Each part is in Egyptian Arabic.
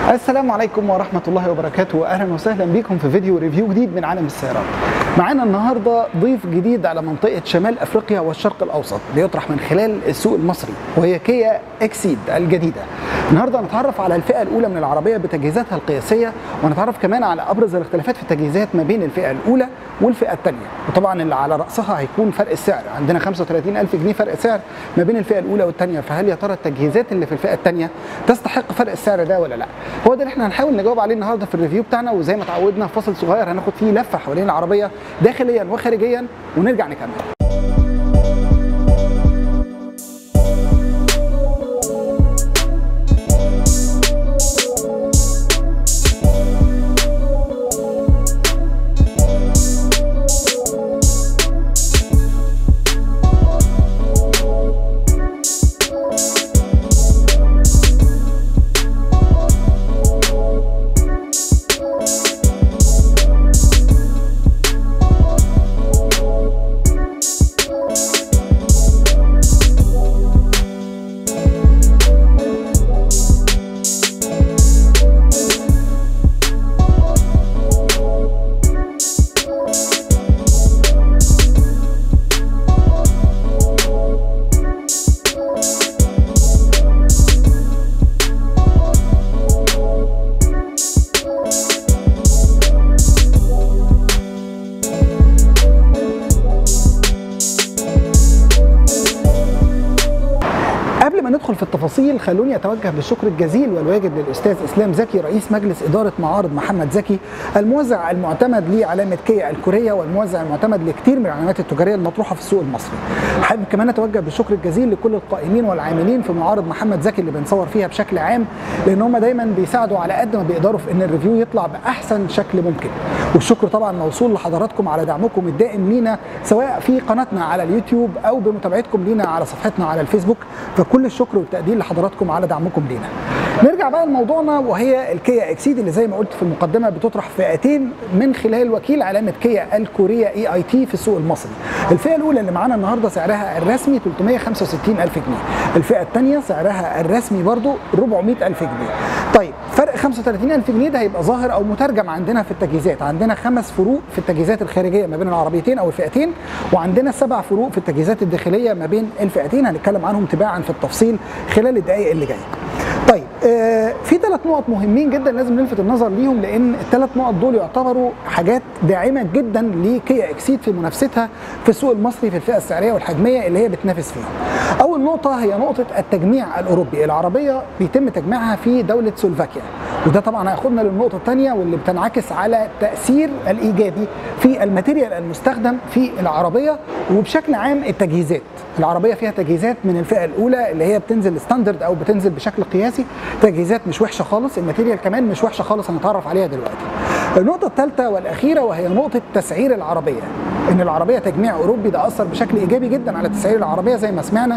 السلام عليكم ورحمة الله وبركاته وأهلا وسهلا بكم في فيديو ريفيو جديد من عالم السيارات معانا النهاردة ضيف جديد على منطقة شمال أفريقيا والشرق الأوسط بيطرح من خلال السوق المصري وهي كيا اكسيد الجديدة النهاردة نتعرف على الفئة الأولى من العربية بتجهيزاتها القياسية ونتعرف كمان على أبرز الاختلافات في التجهيزات ما بين الفئة الأولى والفئة الثانية وطبعا اللي على رأسها هيكون فرق السعر عندنا 35 ألف جنيه فرق سعر ما بين الفئة الأولى والثانية فهل يا ترى التجهيزات اللي في الفئة الثانية تستحق فرق السعر ده ولا لا هو ده اللي احنا هنحاول نجاوب عليه النهارده في الريفيو بتاعنا وزي ما اتعودنا فاصل صغير هناخد فيه لفه حوالين العربيه داخليا وخارجيا ونرجع نكمل قبل ما ندخل في التفاصيل خلوني اتوجه بالشكر الجزيل والواجب للاستاذ اسلام زكي رئيس مجلس اداره معارض محمد زكي الموزع المعتمد لعلامه كيا الكوريه والموزع المعتمد لكثير من العلامات التجاريه المطروحه في السوق المصري. حابب كمان اتوجه بالشكر الجزيل لكل القائمين والعاملين في معارض محمد زكي اللي بنصور فيها بشكل عام لان هم دايما بيساعدوا على قد ما بيقدروا في ان الريفيو يطلع باحسن شكل ممكن. والشكر طبعا موصول لحضراتكم على دعمكم الدائم لينا سواء في قناتنا على اليوتيوب او بمتابعتكم لينا على صفحتنا على الفيسبوك فكل الشكر والتقدير لحضراتكم على دعمكم لينا. نرجع بقى لموضوعنا وهي الكيا اكسيد اللي زي ما قلت في المقدمه بتطرح فئتين من خلال وكيل علامه كيا الكوريه اي اي تي في السوق المصري. الفئه الاولى اللي معانا النهارده سعرها الرسمي 365 الف جنيه. الفئه الثانيه سعرها الرسمي برضو 400 الف جنيه. طيب فرق 35 الف جنيه ده هيبقى ظاهر او مترجم عندنا في التجهيزات، عندنا خمس فروق في التجهيزات الخارجيه ما بين العربيتين او الفئتين وعندنا سبع فروق في التجهيزات الداخليه ما بين الفئتين هنتكلم عنهم تباعا في التفصيل خلال الدقائق اللي جايه. طيب آه في ثلاث نقط مهمين جدا لازم نلفت النظر ليهم لان الثلاث نقط دول يعتبروا حاجات داعمه جدا لكيا اكسيد في منافستها في السوق المصري في الفئه السعريه والحجميه اللي هي بتنافس فيها. اول نقطه هي نقطه التجميع الاوروبي، العربيه بيتم تجميعها في دوله سلوفاكيا وده طبعا هياخدنا للنقطه الثانيه واللي بتنعكس على التاثير الايجابي في الماتيريال المستخدم في العربيه وبشكل عام التجهيزات. العربيه فيها تجهيزات من الفئه الاولى اللي هي بتنزل ستاندرد او بتنزل بشكل قياسي تجهيزات مش وحشه خالص الماتيريال كمان مش وحشه خالص هنتعرف عليها دلوقتي النقطه الثالثه والاخيره وهي نقطه تسعير العربيه ان العربيه تجميع اوروبي ده اثر بشكل ايجابي جدا على تسعير العربيه زي ما سمعنا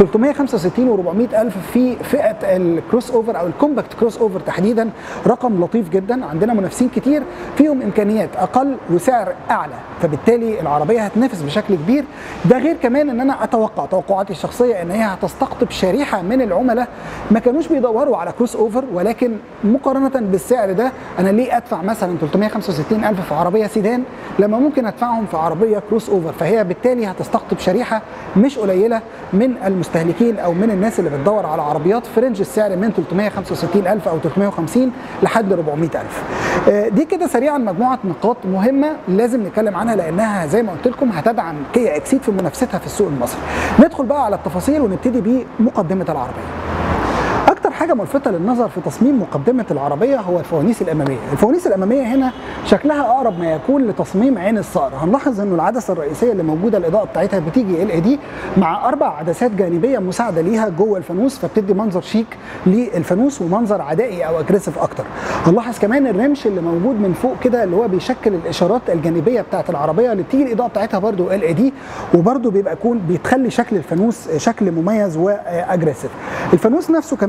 365 و400 الف في فئه الكروس اوفر او الكومباكت كروس اوفر تحديدا رقم لطيف جدا عندنا منافسين كتير فيهم امكانيات اقل وسعر اعلى فبالتالي العربيه هتنافس بشكل كبير ده غير كمان ان انا اتوقع توقعاتي الشخصيه ان هي هتستقطب شريحه من العملاء ما كانوش بيدوروا على كروس اوفر ولكن مقارنه بالسعر ده انا ليه ادفع مثلا 365 الف في عربيه سيدان لما ممكن ادفعهم في عربيه كروس اوفر فهي بالتالي هتستقطب شريحه مش قليله من المستهلكين او من الناس اللي بتدور على عربيات في رينج السعر من 365 الف او 350 لحد 400 الف دي كده سريعا مجموعه نقاط مهمه لازم نتكلم عنها لانها زي ما قلت لكم هتدعم كيا اكسيد في منافستها في السوق المصري ندخل بقى على التفاصيل ونبتدي بمقدمه العربيه اكتر حاجه ملفته للنظر في تصميم مقدمه العربيه هو الفوانيس الاماميه الفوانيس الاماميه هنا شكلها اقرب ما يكون لتصميم عين الصقر هنلاحظ انه العدسه الرئيسيه اللي موجوده الاضاءه بتاعتها بتيجي ال اي دي مع اربع عدسات جانبيه مساعده ليها جوه الفانوس فبتدي منظر شيك للفانوس ومنظر عدائي او اجريسيف اكتر هنلاحظ كمان الرمش اللي موجود من فوق كده اللي هو بيشكل الاشارات الجانبيه بتاعت العربيه اللي بتيجي الاضاءه بتاعتها برده ال اي دي وبرده بيبقى يكون بتخلي شكل الفانوس شكل مميز واجريسيف الفانوس نفسه كمان بيبقى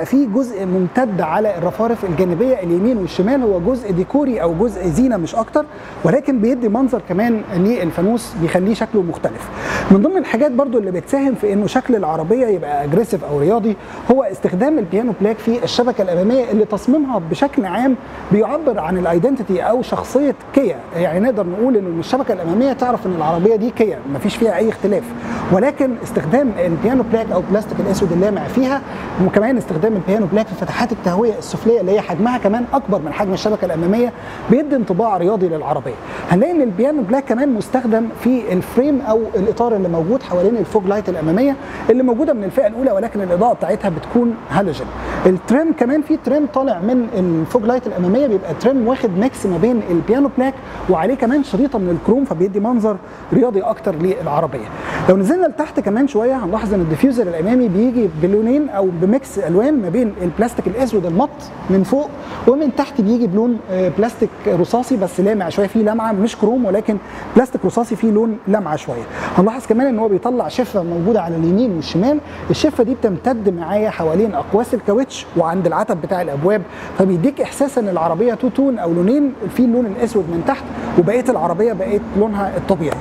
بيبقى فيه جزء ممتد على الرفارف الجانبيه اليمين والشمال هو جزء ديكوري او جزء زينه مش اكتر ولكن بيدي منظر كمان للفانوس بيخليه شكله مختلف من ضمن الحاجات برضو اللي بتساهم في انه شكل العربيه يبقى اجريسيف او رياضي هو استخدام البيانو بلاك في الشبكه الاماميه اللي تصميمها بشكل عام بيعبر عن الايدنتيتي او شخصيه كيا يعني نقدر نقول ان الشبكه الاماميه تعرف ان العربيه دي كيا مفيش فيها اي اختلاف ولكن استخدام البيانو بلاك او البلاستيك الاسود اللامع فيها وكمان استخدام البيانو بلاك في فتحات التهويه السفليه اللي هي حجمها كمان اكبر من حجم الشبكه الاماميه بيدي انطباع رياضي للعربيه هنلاقي ان البيانو بلاك كمان مستخدم في الفريم او الاطار اللي موجود حوالين الفوج لايت الاماميه اللي موجوده من الفئه الاولى ولكن الاضاءه بتاعتها بتكون هالوجين التريم كمان في تريم طالع من الفوج لايت الاماميه بيبقى تريم واخد ميكس ما بين البيانو بلاك وعليه كمان شريطه من الكروم فبيدي منظر رياضي اكتر للعربيه لو نزلنا لتحت كمان شويه هنلاحظ ان الديفيوزر الامامي بيجي بلونين او بميكس الوان ما بين البلاستيك الاسود المط من فوق ومن تحت بيجي بلون بلاستيك رصاصي بس لامع شويه فيه لمعه مش كروم ولكن بلاستيك رصاصي فيه لون لمعه شويه هنلاحظ كمان ان هو بيطلع شفه موجوده على اليمين والشمال الشفه دي بتمتد معايا حوالين اقواس الكاوتش وعند العتب بتاع الابواب فبيديك احساس ان العربيه تو تون او لونين في اللون الاسود من تحت وبقيه العربيه بقت لونها الطبيعي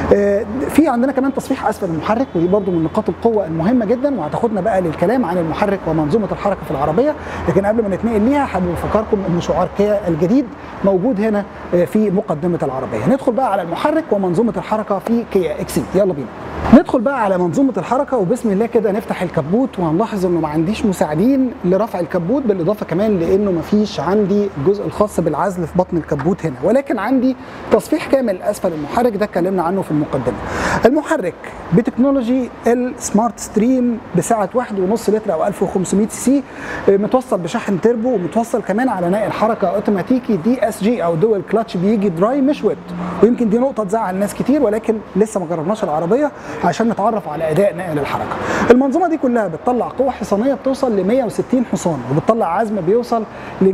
في عندنا كمان تصفيح اسفل المحرك ودي برضو من نقاط القوه المهمه جدا وهتاخدنا بقى للكلام عن المحرك ومنظومه الحركه في العربيه لكن قبل ما نتنقل ليها حابب افكركم ان شعار كيا الجديد موجود هنا في مقدمه العربيه ندخل بقى على المحرك ومنظومه الحركه في كيا اكسيد يلا بينا ندخل بقى على منظومه الحركه وبسم الله كده نفتح الكبوت وهنلاحظ انه ما عنديش مساعدين لرفع الكبوت بالاضافه كمان لانه ما فيش عندي الجزء الخاص بالعزل في بطن الكبوت هنا ولكن عندي تصفيح كامل اسفل المحرك ده اتكلمنا عنه في المقدمه المحرك بتكنولوجي السمارت ستريم بسعه 1.5 لتر او 1500 سي متوصل بشحن تربو ومتوصل كمان على نقل حركه اوتوماتيكي دي اس جي او دول كلاتش بيجي دراي مش ويت ويمكن دي نقطه تزعل ناس كتير ولكن لسه ما جربناش العربيه عشان نتعرف على اداء نقل الحركه المنظومه دي كلها بتطلع قوه حصانيه بتوصل ل 160 حصان وبتطلع عزم بيوصل ل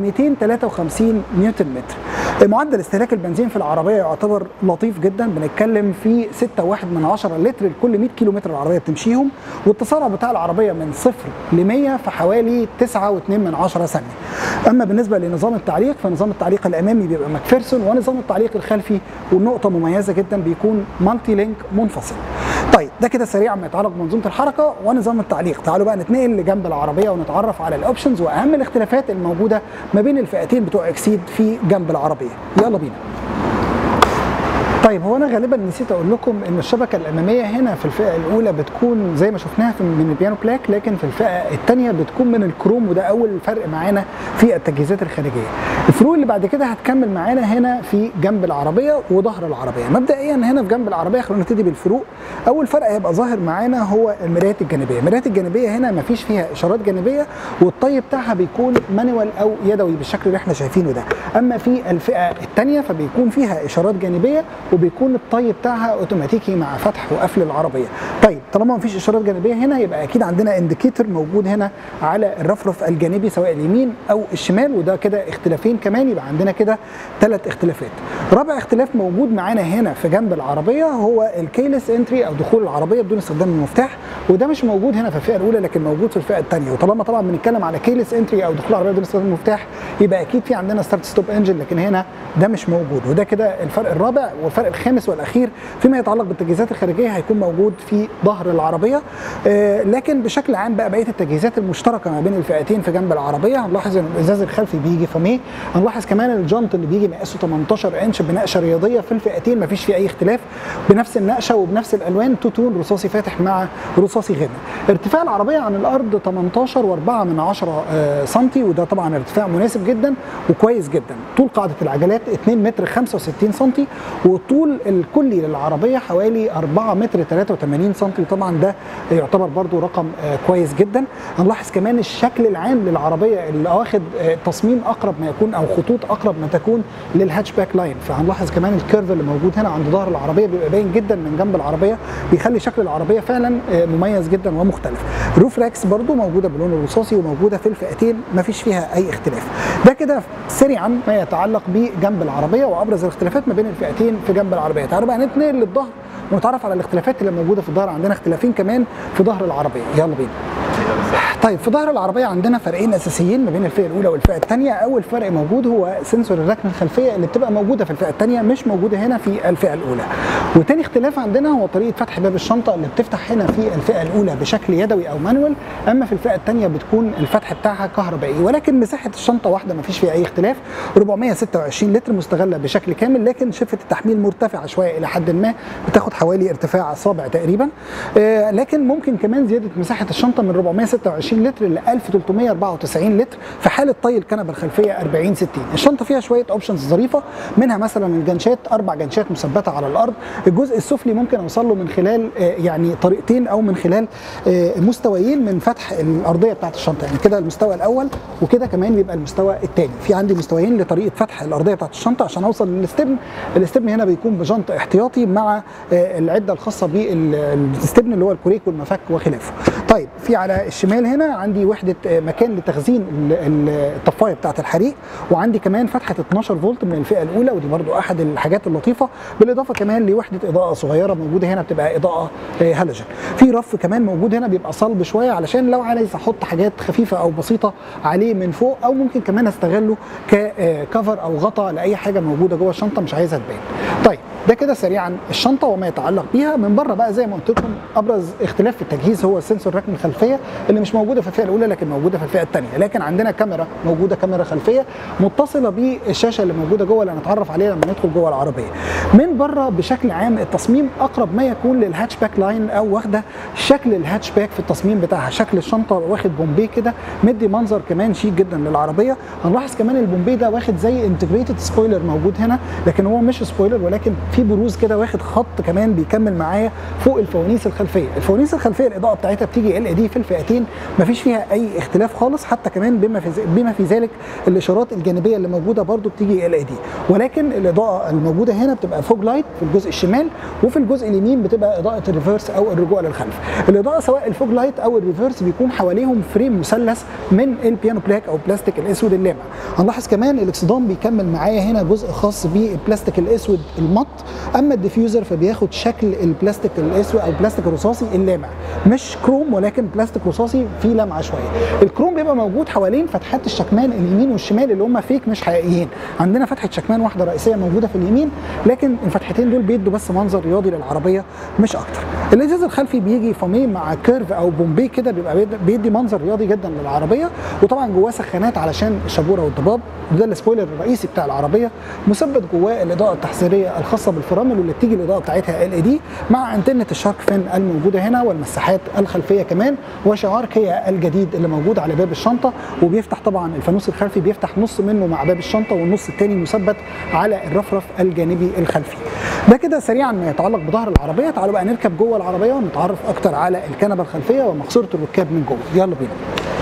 253 نيوتن متر معدل استهلاك البنزين في العربيه يعتبر لطيف جدا بنتكلم في 6.1 من 10 لتر لكل 100 كيلو متر العربيه بتمشيهم والتسارع بتاع العربيه من صفر ل 100 في حوالي 9.2 من 10 ثانيه اما بالنسبه لنظام التعليق فنظام التعليق الامامي بيبقى ماكفيرسون ونظام التعليق الخلفي والنقطه مميزه جدا بيكون مالتي لينك منفصل طيب ده كده سريعا ما يتعلق بمنظومه الحركه ونظام التعليق تعالوا بقى نتنقل لجنب العربيه ونتعرف على الاوبشنز واهم الاختلافات الموجوده ما بين الفئتين بتوع اكسيد في جنب العربيه يلا بينا طيب هو انا غالبا نسيت اقول لكم ان الشبكه الاماميه هنا في الفئه الاولى بتكون زي ما شفناها من البيانو بلاك لكن في الفئه الثانيه بتكون من الكروم وده اول فرق معانا في التجهيزات الخارجيه الفروق اللي بعد كده هتكمل معانا هنا في جنب العربيه وظهر العربيه مبدئيا هنا في جنب العربيه خلينا نبتدي بالفروق اول فرق هيبقى ظاهر معانا هو المرايات الجانبيه المرايات الجانبيه هنا ما فيش فيها اشارات جانبيه والطي بتاعها بيكون مانوال او يدوي بالشكل اللي احنا شايفينه ده اما في الفئه الثانيه فبيكون فيها اشارات جانبيه وبيكون الطي بتاعها اوتوماتيكي مع فتح وقفل العربيه طيب طالما مفيش اشارات جانبيه هنا يبقى اكيد عندنا انديكيتور موجود هنا على الرفرف الجانبي سواء اليمين او الشمال وده كده اختلافين كمان يبقى عندنا كده ثلاث اختلافات رابع اختلاف موجود معانا هنا في جنب العربيه هو الكيلس انتري او دخول العربيه بدون استخدام المفتاح وده مش موجود هنا في الفئه الاولى لكن موجود في الفئه الثانيه وطالما طبعا بنتكلم على كيلس انتري او دخول العربيه بدون استخدام المفتاح يبقى اكيد في عندنا ستارت ستوب انجن لكن هنا ده مش موجود وده كده الفرق الرابع والفرق الخامس والاخير فيما يتعلق بالتجهيزات الخارجيه هيكون موجود في ظهر العربيه آه لكن بشكل عام بقى بقيه التجهيزات المشتركه ما بين الفئتين في جنب العربيه هنلاحظ ان الازاز الخلفي بيجي فاميه هنلاحظ كمان الجنط اللي بيجي مقاسه 18 انش بنقشه رياضيه في الفئتين ما فيش فيه اي اختلاف بنفس النقشه وبنفس الالوان توتون رصاصي فاتح مع رصاصي غامق ارتفاع العربيه عن الارض 18 و4 من 10 آه سم وده طبعا ارتفاع مناسب جدا وكويس جدا طول قاعده العجلات 2 متر 65 سم والطول الكلي للعربيه حوالي 4 متر 83 سم طبعا ده يعتبر برضو رقم آه كويس جدا هنلاحظ كمان الشكل العام للعربيه اللي واخد آه تصميم اقرب ما يكون او خطوط اقرب ما تكون للهاتشباك لاين فهنلاحظ كمان الكيرف اللي موجود هنا عند ظهر العربيه بيبقى باين جدا من جنب العربيه بيخلي شكل العربيه فعلا آه مميز جدا ومختلف روف راكس برضو موجوده باللون الرصاصي وموجوده في الفئتين ما فيش فيها اي اختلاف ده كده سريعا ما يتعلق بجنب العربيه وابرز الاختلافات ما بين الفئتين في جنب العربيه تعالوا بقى نتنقل للظهر ونتعرف على الاختلافات اللي موجوده في الظهر عندنا اختلافين كمان في ظهر العربيه يلا بينا طيب في ظهر العربيه عندنا فرقين اساسيين ما بين الفئه الاولى والفئه الثانيه اول فرق موجود هو سنسور الركن الخلفيه اللي بتبقى موجوده في الفئه الثانيه مش موجوده هنا في الفئه الاولى وتاني اختلاف عندنا هو طريقه فتح باب الشنطه اللي بتفتح هنا في الفئه الاولى بشكل يدوي او مانوال اما في الفئه الثانيه بتكون الفتح بتاعها كهربائي ولكن مساحه الشنطه واحده ما فيش فيها اي اختلاف 426 لتر مستغله بشكل كامل لكن شفه التحميل مرتفعه شويه الى حد ما بتاخد حوالي ارتفاع صابع تقريبا آه لكن ممكن كمان زياده مساحه الشنطه من 426 لتر ل 1394 لتر في حاله طي الكنبه الخلفيه 40 60 الشنطه فيها شويه اوبشنز ظريفه منها مثلا الجنشات اربع جنشات مثبته على الارض الجزء السفلي ممكن اوصل له من خلال آه يعني طريقتين او من خلال آه مستويين من فتح الارضيه بتاعت الشنطه يعني كده المستوى الاول وكده كمان بيبقى المستوى الثاني في عندي مستويين لطريقه فتح الارضيه بتاعت الشنطه عشان اوصل للاستبن الاستبن هنا بيكون بجنط احتياطي مع العده الخاصه بالاستبن اللي هو الكوريك والمفك وخلافه طيب في على الشمال هنا عندي وحده مكان لتخزين الطفايه بتاعه الحريق وعندي كمان فتحه 12 فولت من الفئه الاولى ودي برضو احد الحاجات اللطيفه بالاضافه كمان لوحده اضاءه صغيره موجوده هنا بتبقى اضاءه هالوجين في رف كمان موجود هنا بيبقى صلب شويه علشان لو عايز احط حاجات خفيفه او بسيطه عليه من فوق او ممكن كمان استغله ككفر او غطاء لاي حاجه موجوده جوه الشنطه مش عايزها تبان طيب ده كده سريعا الشنطه وما يتعلق بيها من بره بقى زي ما قلت لكم ابرز اختلاف في التجهيز هو السنسور ركن الخلفيه اللي مش موجوده في الفئه الاولى لكن موجوده في الفئه الثانيه لكن عندنا كاميرا موجوده كاميرا خلفيه متصله بالشاشه اللي موجوده جوه اللي هنتعرف عليها لما ندخل جوه العربيه من بره بشكل عام التصميم اقرب ما يكون للهاتشباك لاين او واخده شكل الهاتشباك في التصميم بتاعها شكل الشنطه واخد بومبي كده مدي منظر كمان شيك جدا للعربيه هنلاحظ كمان البومبي ده واخد زي انتجريتد سبويلر موجود هنا لكن هو مش سبويلر ولكن في بروز كده واخد خط كمان بيكمل معايا فوق الفوانيس الخلفيه الفوانيس الخلفيه الاضاءه بتاعتها بتيجي ال اي دي في الفئتين مفيش فيها اي اختلاف خالص حتى كمان بما في بما في ذلك الاشارات الجانبيه اللي موجوده برده بتيجي ال اي دي ولكن الاضاءه الموجوده هنا بتبقى فوج لايت في الجزء الشمال وفي الجزء اليمين بتبقى اضاءه الريفرس او الرجوع للخلف الاضاءه سواء الفوج لايت او الريفرس بيكون حواليهم فريم مثلث من البيانو بلاك او بلاستيك الاسود اللامع هنلاحظ كمان الاكسدام بيكمل معايا هنا جزء خاص بالبلاستيك الاسود المط اما الديفيوزر فبياخد شكل البلاستيك الاسود او البلاستيك الرصاصي اللامع مش كروم ولكن بلاستيك رصاصي فيه لمعه شويه الكروم بيبقى موجود حوالين فتحات الشكمان اليمين والشمال اللي هم فيك مش حقيقيين عندنا فتحه شكمان واحده رئيسيه موجوده في اليمين لكن الفتحتين دول بيدوا بس منظر رياضي للعربيه مش اكتر الازاز الخلفي بيجي فاميه مع كيرف او بومبي كده بيبقى بيدي منظر رياضي جدا للعربيه وطبعا جواه سخانات علشان الشبوره والضباب وده السبويلر الرئيسي بتاع العربيه مثبت جواه الاضاءه التحذيريه الخاصه بالفرامل واللي بتيجي الاضاءه بتاعتها ال اي دي مع انتنه الشارك فين الموجوده هنا والمساحات الخلفيه كمان وشعار كيا الجديد اللي موجود على باب الشنطه وبيفتح طبعا الفانوس الخلفي بيفتح نص منه مع باب الشنطه والنص الثاني مثبت على الرفرف الجانبي الخلفي ده كده سريعا ما يتعلق بظهر العربيه تعالوا بقى نركب جوه العربيه ونتعرف اكتر على الكنبه الخلفيه ومقصوره الركاب من جوه يلا بينا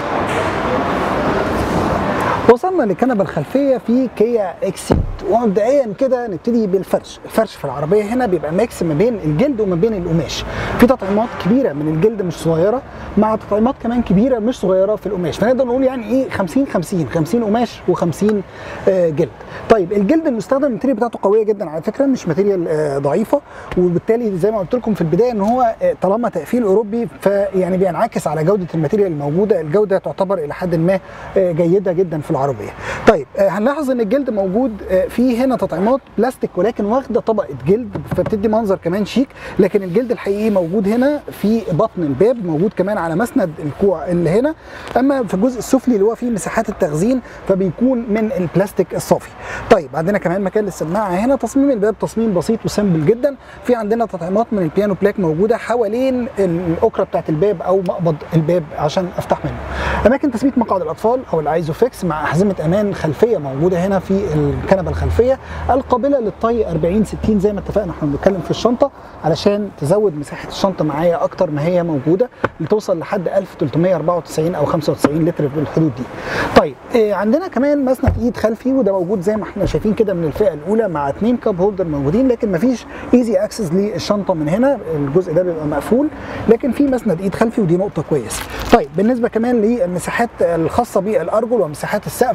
وصلنا للكنبه الخلفيه في كيا اكسيد ومبدئيا كده نبتدي بالفرش الفرش في العربيه هنا بيبقى ميكس ما بين الجلد وما بين القماش في تطعيمات كبيره من الجلد مش صغيره مع تطعيمات كمان كبيره مش صغيره في القماش فنقدر نقول يعني ايه 50 50 50 قماش و50 آه جلد طيب الجلد المستخدم الماتيريال بتاعته قويه جدا على فكره مش ماتيريال آه ضعيفه وبالتالي زي ما قلت لكم في البدايه ان هو آه طالما تقفيل اوروبي فيعني بينعكس على جوده الماتيريال الموجوده الجوده تعتبر الى حد ما آه جيده جدا في العربيه طيب آه هنلاحظ ان الجلد موجود آه في هنا تطعيمات بلاستيك ولكن واخده طبقه جلد فبتدي منظر كمان شيك لكن الجلد الحقيقي موجود هنا في بطن الباب موجود كمان على مسند الكوع اللي هنا اما في الجزء السفلي اللي هو فيه مساحات التخزين فبيكون من البلاستيك الصافي طيب عندنا كمان مكان للسماعه هنا تصميم الباب تصميم بسيط وسمبل جدا في عندنا تطعيمات من البيانو بلاك موجوده حوالين الاكره بتاعت الباب او مقبض الباب عشان افتح منه اماكن تثبيت مقعد الاطفال او الايزوفيكس مع احزمه امان خلفيه موجوده هنا في الكنبه الخلفيه القابله للطي 40 60 زي ما اتفقنا احنا بنتكلم في الشنطه علشان تزود مساحه الشنطه معايا اكتر ما هي موجوده لتوصل لحد 1394 او 95 لتر في الحدود دي. طيب إيه عندنا كمان مسند ايد خلفي وده موجود زي ما احنا شايفين كده من الفئه الاولى مع اثنين كاب هولدر موجودين لكن مفيش ايزي اكسس للشنطه من هنا الجزء ده بيبقى مقفول لكن في مسند ايد خلفي ودي نقطه كويسه. طيب بالنسبه كمان للمساحات الخاصه بالارجل ومساحات السقف انا كنت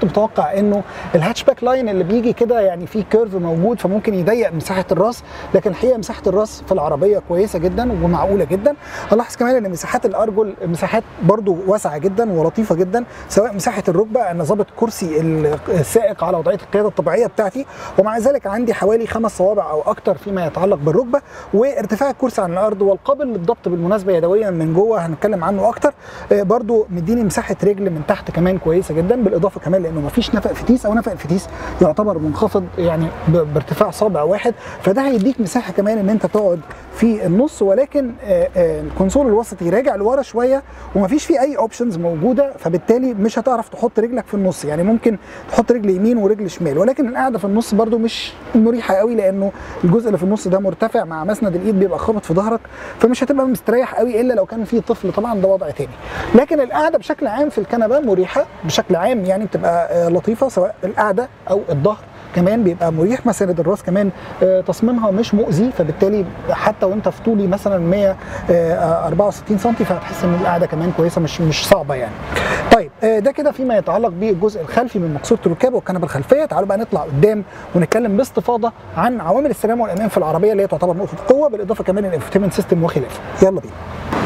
متوقع انه الهاتشباك لاين اللي بيجي كده يعني فيه كيرف موجود فممكن يضيق مساحه الراس لكن الحقيقه مساحه الراس في العربيه كويسه جدا ومعقوله جدا الاحظ كمان ان مساحات الارجل مساحات برضو واسعه جدا ولطيفه جدا سواء مساحه الركبه انا ظابط كرسي السائق على وضعيه القياده الطبيعيه بتاعتي ومع ذلك عندي حوالي خمس صوابع او اكتر فيما يتعلق بالركبه وارتفاع الكرسي عن الارض والقابل للضبط بالمناسبه يدويا من جوه هنتكلم عنه اكتر برضو مديني مساحه رجل من تحت كمان كويسه جدا بالاضافه كمان لانه مفيش نفق فتيس او نفق الفتيس يعتبر منخفض يعني بارتفاع صابع واحد فده هيديك مساحه كمان ان انت تقعد في النص ولكن الكونسول الوسطي راجع لورا شويه ومفيش فيه اي اوبشنز موجوده فبالتالي مش هتعرف تحط رجلك في النص يعني ممكن تحط رجل يمين ورجل شمال ولكن القعده في النص برده مش مريحه قوي لانه الجزء اللي في النص ده مرتفع مع مسند الايد بيبقى خابط في ظهرك فمش هتبقى مستريح قوي الا لو كان في طفل طبعا ده وضع تاني لكن القعده بشكل عام في الكنبه مريحه بشكل عام يعني بتبقى لطيفه سواء القعده او الظهر كمان بيبقى مريح مساند الراس كمان تصميمها مش مؤذي فبالتالي حتى وانت في طولي مثلا 164 سم فهتحس ان القعده كمان كويسه مش مش صعبه يعني. طيب ده كده فيما يتعلق بالجزء الخلفي من مقصوره الركاب والكنبه الخلفيه تعالوا بقى نطلع قدام ونتكلم باستفاضه عن عوامل السلامه والامان في العربيه اللي هي تعتبر نقطه قوه بالاضافه كمان الانفوتيمنت سيستم وخلافه. يلا بينا.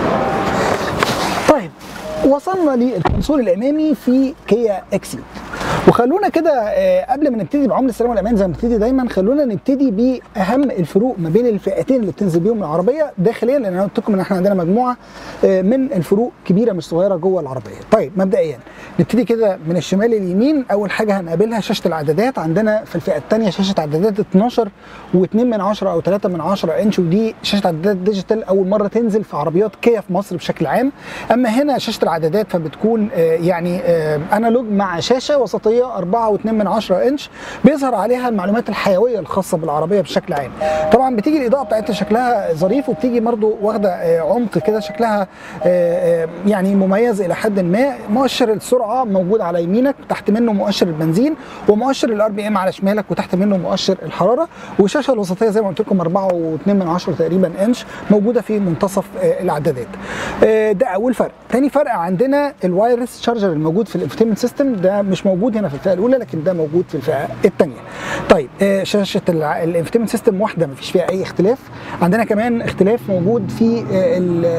طيب وصلنا للكونسول الامامي في كيا اكسيد وخلونا كده قبل ما نبتدي بعمل السلامه والامان زي ما بنبتدي دايما خلونا نبتدي باهم الفروق ما بين الفئتين اللي بتنزل بيهم العربيه داخليا لان انا قلت لكم ان احنا عندنا مجموعه من الفروق كبيره مش صغيره جوه العربيه. طيب مبدئيا نبتدي كده من الشمال لليمين اول حاجه هنقابلها شاشه الاعدادات عندنا في الفئه الثانيه شاشه اعدادات 12 و2 من 10 او 3 من 10 انش ودي شاشه اعدادات ديجيتال اول مره تنزل في عربيات كيا في مصر بشكل عام. اما هنا شاشه الاعدادات فبتكون يعني انالوج مع شاشه وسطيه 4.2 من 10 انش بيظهر عليها المعلومات الحيويه الخاصه بالعربيه بشكل عام طبعا بتيجي الاضاءه بتاعتها شكلها ظريف وبتيجي برضو واخده عمق كده شكلها يعني مميز الى حد ما مؤشر السرعه موجود على يمينك تحت منه مؤشر البنزين ومؤشر الار بي ام على شمالك وتحت منه مؤشر الحراره والشاشه الوسطيه زي ما قلت لكم 4.2 من 10 تقريبا انش موجوده في منتصف الاعدادات ده اول فرق ثاني فرق عندنا الوايرلس شارجر الموجود في الانفوتينمنت سيستم ده مش موجود هنا في الفئه الاولى لكن ده موجود في الفئه الثانيه. طيب آه شاشه الانفوتينمنت سيستم واحده مفيش فيها اي اختلاف. عندنا كمان اختلاف موجود في آه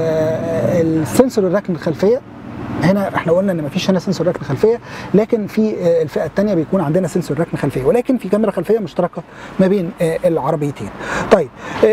السنسور الركن الخلفيه هنا احنا قلنا ان مفيش هنا سنسور ركن خلفيه لكن في الفئه الثانيه بيكون عندنا سنسور ركن خلفيه ولكن في كاميرا خلفيه مشتركه ما بين العربيتين. طيب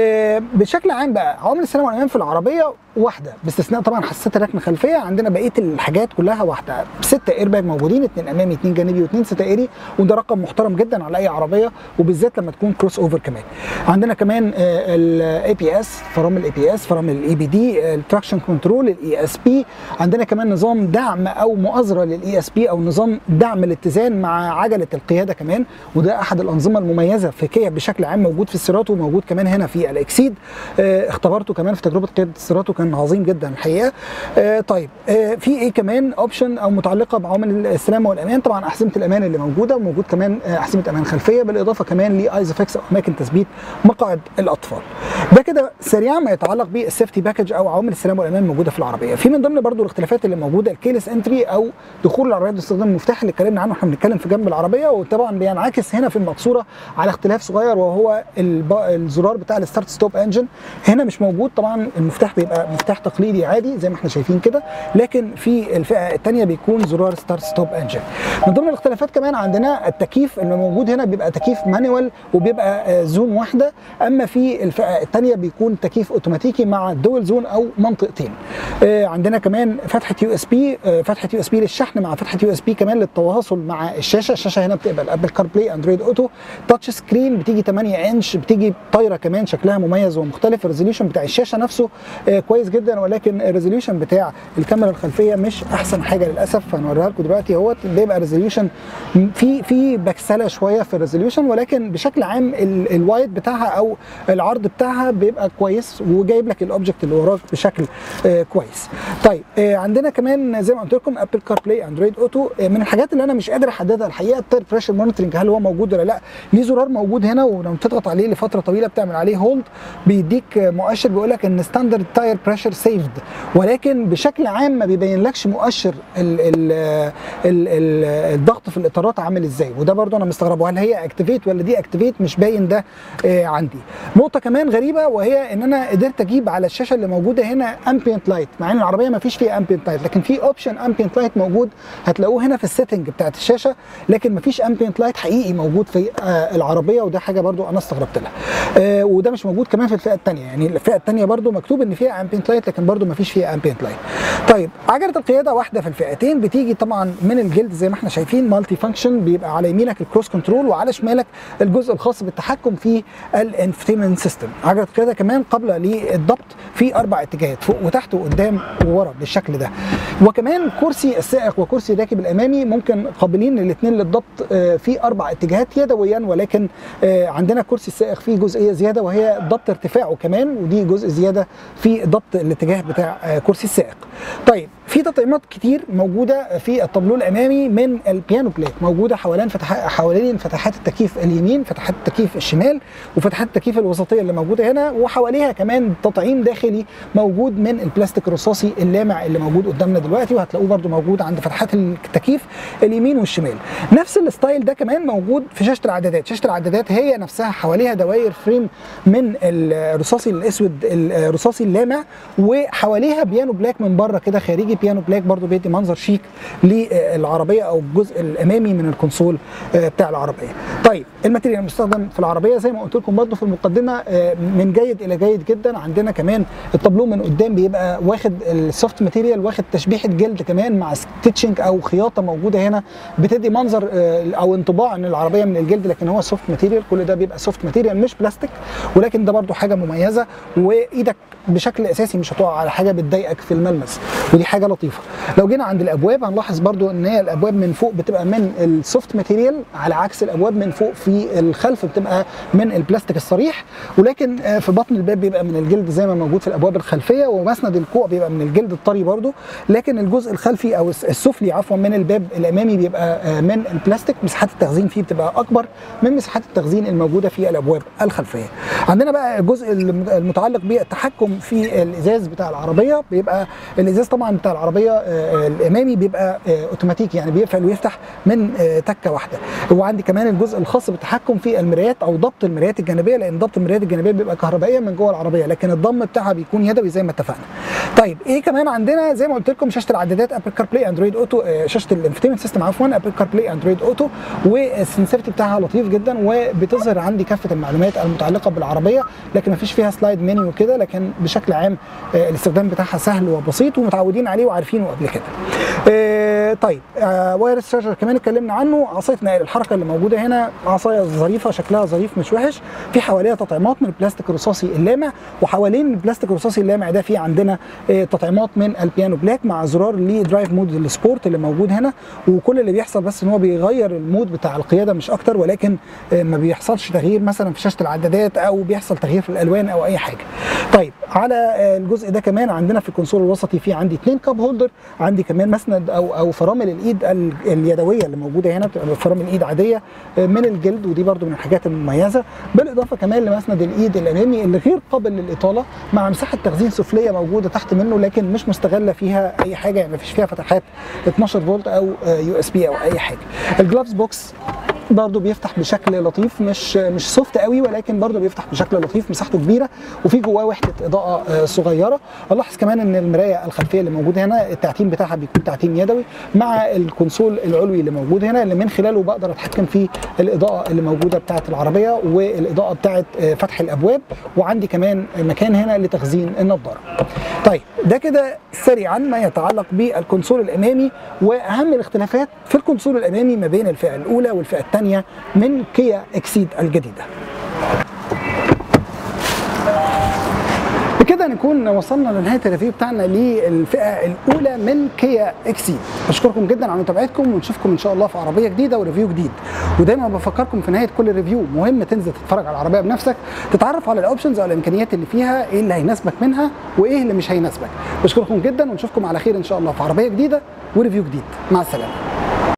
بشكل عام بقى عوامل السلامه والامان في العربيه واحده باستثناء طبعا حساسات الركن الخلفيه عندنا بقيه الحاجات كلها واحده ستة ايرباج موجودين اثنين امامي اثنين جانبي واثنين ستائري وده رقم محترم جدا على اي عربيه وبالذات لما تكون كروس اوفر كمان عندنا كمان الاي بي اس فرامل الاي بي اس فرامل الاي بي دي التراكشن كنترول الاي اس بي عندنا كمان نظام دعم او مؤازره للاي اس بي او نظام دعم الاتزان مع عجله القياده كمان وده احد الانظمه المميزه في كيا بشكل عام موجود في السيراتو وموجود كمان هنا في الاكسيد اختبرته كمان في تجربه قياده السيراتو كان عظيم جدا الحقيقه آه طيب آه في ايه كمان اوبشن او متعلقه بعوامل السلامه والامان طبعا احزمه الامان اللي موجوده وموجود كمان آه احزمه امان خلفيه بالاضافه كمان لايزوفكس او اماكن تثبيت مقاعد الاطفال ده كده سريعا ما يتعلق بالسيفتي باكج او عوامل السلامه والامان موجوده في العربيه في من ضمن برضو الاختلافات اللي موجوده الكيلس انتري او دخول العربيه باستخدام المفتاح اللي اتكلمنا عنه احنا بنتكلم في جنب العربيه وطبعا بينعكس هنا في المقصوره على اختلاف صغير وهو الزرار بتاع الستارت ستوب انجن هنا مش موجود طبعا المفتاح بيبقى مفتاح تقليدي عادي زي ما احنا شايفين كده لكن في الفئه الثانيه بيكون زرار ستارت ستوب انجن من ضمن الاختلافات كمان عندنا التكييف اللي موجود هنا بيبقى تكييف مانوال وبيبقى زون واحده اما في الفئه الثانيه بيكون تكييف اوتوماتيكي مع دول زون او منطقتين عندنا كمان فتحه يو اس بي فتحه يو اس بي للشحن مع فتحه يو اس بي كمان للتواصل مع الشاشه الشاشه هنا بتقبل ابل كار بلاي اندرويد اوتو تاتش سكرين بتيجي 8 انش بتيجي طايره كمان شكلها مميز ومختلف الريزوليوشن بتاع الشاشه نفسه كويس جدا ولكن الريزوليوشن بتاع الكاميرا الخلفيه مش احسن حاجه للاسف هنوريها لكم دلوقتي اهوت بيبقى ريزوليوشن في في بكسله شويه في الريزوليوشن ولكن بشكل عام الوايد بتاعها او العرض بتاعها بيبقى كويس وجايب لك الاوبجكت اللي وراك بشكل آه كويس. طيب آه عندنا كمان زي ما قلت لكم ابل كار بلاي اندرويد اوتو آه من الحاجات اللي انا مش قادر احددها الحقيقه التاير بريشر مونيتورنج هل هو موجود ولا لا؟ ليه زرار موجود هنا ولما تضغط عليه لفتره طويله بتعمل عليه هولد بيديك مؤشر بيقول لك ان ستاندرد تاير بريشر سيفد ولكن بشكل عام ما بيبينلكش مؤشر ال ال ال ال الضغط في الاطارات عامل ازاي وده برضو انا مستغربه هل هي اكتيفيت ولا دي اكتيفيت مش باين ده آه عندي نقطه كمان غريبه وهي ان انا قدرت اجيب على الشاشه اللي موجوده هنا امبيانت لايت مع ان العربيه ما فيش فيها امبيانت لايت لكن في اوبشن امبيانت لايت موجود هتلاقوه هنا في السيتنج بتاعت الشاشه لكن ما فيش امبيانت لايت حقيقي موجود في آه العربيه وده حاجه برضو انا استغربت لها آه وده مش موجود كمان في الفئه الثانيه يعني الفئه الثانيه برضو مكتوب ان فيها امبيانت لايت لكن برضو ما فيش فيها امبيانت لايت طيب عجله القياده واحده في الفئتين بتيجي طبعا من الجلد زي ما احنا شايفين مالتي فانكشن بيبقى على يمينك الكروس كنترول وعلى شمالك الجزء الخاص بالتحكم في الانفتيمنت سيستم عجله القياده كمان قابله للضبط في اربع اتجاهات فوق وتحت وقدام وورا بالشكل ده وكمان كرسي السائق وكرسي الراكب الامامي ممكن قابلين الاثنين للضبط في اربع اتجاهات يدويا ولكن عندنا كرسي السائق فيه جزئيه زياده وهي ضبط ارتفاعه كمان ودي جزء زياده في ضبط الاتجاه بتاع كرسي السائق طيب في تطعيمات كتير موجوده في الطابلو الامامي من البيانو بلاك موجوده حوالين فتح حوالين فتحات التكييف اليمين فتحات التكييف الشمال وفتحات التكييف الوسطيه اللي موجوده هنا وحواليها كمان تطعيم داخلي موجود من البلاستيك الرصاصي اللامع اللي موجود قدامنا دلوقتي وهتلاقوه برده موجود عند فتحات التكييف اليمين والشمال نفس الستايل ده كمان موجود في شاشه العدادات شاشه العدادات هي نفسها حواليها دوائر فريم من الرصاصي الاسود الرصاصي اللامع وحواليها بيانو بلاك من بره كده خارجي بيانو بلاك برضو بيدي منظر شيك للعربيه او الجزء الامامي من الكونسول بتاع العربيه طيب الماتيريال المستخدم في العربيه زي ما قلت لكم برضو في المقدمه من جيد الى جيد جدا عندنا كمان الطابلو من قدام بيبقى واخد السوفت ماتيريال واخد تشبيحه جلد كمان مع ستيتشنج او خياطه موجوده هنا بتدي منظر او انطباع ان العربيه من الجلد لكن هو سوفت ماتيريال كل ده بيبقى سوفت ماتيريال مش بلاستيك ولكن ده برضو حاجه مميزه وايدك بشكل اساسي مش هتقع على حاجه بتضايقك في الملمس ودي حاجه لطيفه لو جينا عند الابواب هنلاحظ برضو ان هي الابواب من فوق بتبقى من السوفت ماتيريال على عكس الابواب من فوق في الخلف بتبقى من البلاستيك الصريح ولكن في بطن الباب بيبقى من الجلد زي ما موجود في الابواب الخلفيه ومسند الكوع بيبقى من الجلد الطري برضو لكن الجزء الخلفي او السفلي عفوا من الباب الامامي بيبقى من البلاستيك مساحات التخزين فيه بتبقى اكبر من مساحات التخزين الموجوده في الابواب الخلفيه عندنا بقى الجزء المتعلق بالتحكم في الازاز بتاع العربيه بيبقى الازاز طبعا بتاع العربيه الامامي بيبقى اوتوماتيك يعني بيقفل ويفتح من تكه واحده وعندي كمان الجزء الخاص بالتحكم في المرايات او ضبط المرايات الجانبيه لان ضبط المرايات الجانبيه بيبقى كهربائيه من جوه العربيه لكن الضم بتاعها بيكون يدوي زي ما اتفقنا طيب ايه كمان عندنا زي ما قلت لكم شاشه العدادات ابل كار بلاي اندرويد اوتو شاشه الانفتيمنت سيستم عفوا ابل كار بلاي اندرويد اوتو والسنسيرتي بتاعها لطيف جدا وبتظهر عندي كافه المعلومات المتعلقه بالعربيه لكن ما فيش فيها سلايد منيو كده لكن بشكل عام الاستخدام بتاعها سهل وبسيط ومتعودين عليه وعارفينه قبل كده آه طيب آه وايرلس شارجر كمان اتكلمنا عنه عصايه نقل الحركه اللي موجوده هنا عصايه ظريفه شكلها ظريف مش وحش في حواليها تطعيمات من البلاستيك الرصاصي اللامع وحوالين البلاستيك الرصاصي اللامع ده في عندنا آه تطعيمات من البيانو بلاك مع زرار لدرايف مود السبورت اللي موجود هنا وكل اللي بيحصل بس ان هو بيغير المود بتاع القياده مش اكتر ولكن آه ما بيحصلش تغيير مثلا في شاشه العدادات او بيحصل تغيير في الالوان او اي حاجه طيب على آه الجزء ده كمان عندنا في الكونسول الوسطي في عندي اثنين كاب هولدر عندي كمان مسند او او فرامل الايد اليدويه اللي موجوده هنا بتبقى فرامل ايد عاديه من الجلد ودي برده من الحاجات المميزه بالاضافه كمان لمسند الايد الامامي اللي غير قابل للاطاله مع مساحه تخزين سفليه موجوده تحت منه لكن مش مستغله فيها اي حاجه يعني ما فيش فيها فتحات 12 فولت او يو اس بي او اي حاجه الجلافز بوكس برضه بيفتح بشكل لطيف مش مش سوفت قوي ولكن برضه بيفتح بشكل لطيف مساحته كبيره وفي جواه وحده اضاءه صغيره الاحظ كمان ان المرايه الخلفيه اللي موجوده هنا التعتيم بتاعها بيكون تعتيم يدوي مع الكونسول العلوي اللي موجود هنا اللي من خلاله بقدر اتحكم في الاضاءه اللي موجوده بتاعه العربيه والاضاءه بتاعه فتح الابواب وعندي كمان مكان هنا لتخزين النظاره طيب ده كده سريعا ما يتعلق بالكونسول الامامي واهم الاختلافات في الكونسول الامامي ما بين الفئه الاولى والفئه الثانيه من كيا اكسيد الجديده بكده نكون وصلنا لنهايه الريفيو بتاعنا للفئه الاولى من كيا اكسيد بشكركم جدا على متابعتكم ونشوفكم ان شاء الله في عربيه جديده وريفيو جديد ودايما بفكركم في نهايه كل ريفيو مهم تنزل تتفرج على العربيه بنفسك تتعرف على الاوبشنز او الامكانيات اللي فيها ايه اللي هيناسبك منها وايه اللي مش هيناسبك بشكركم جدا ونشوفكم على خير ان شاء الله في عربيه جديده وريفيو جديد مع السلامه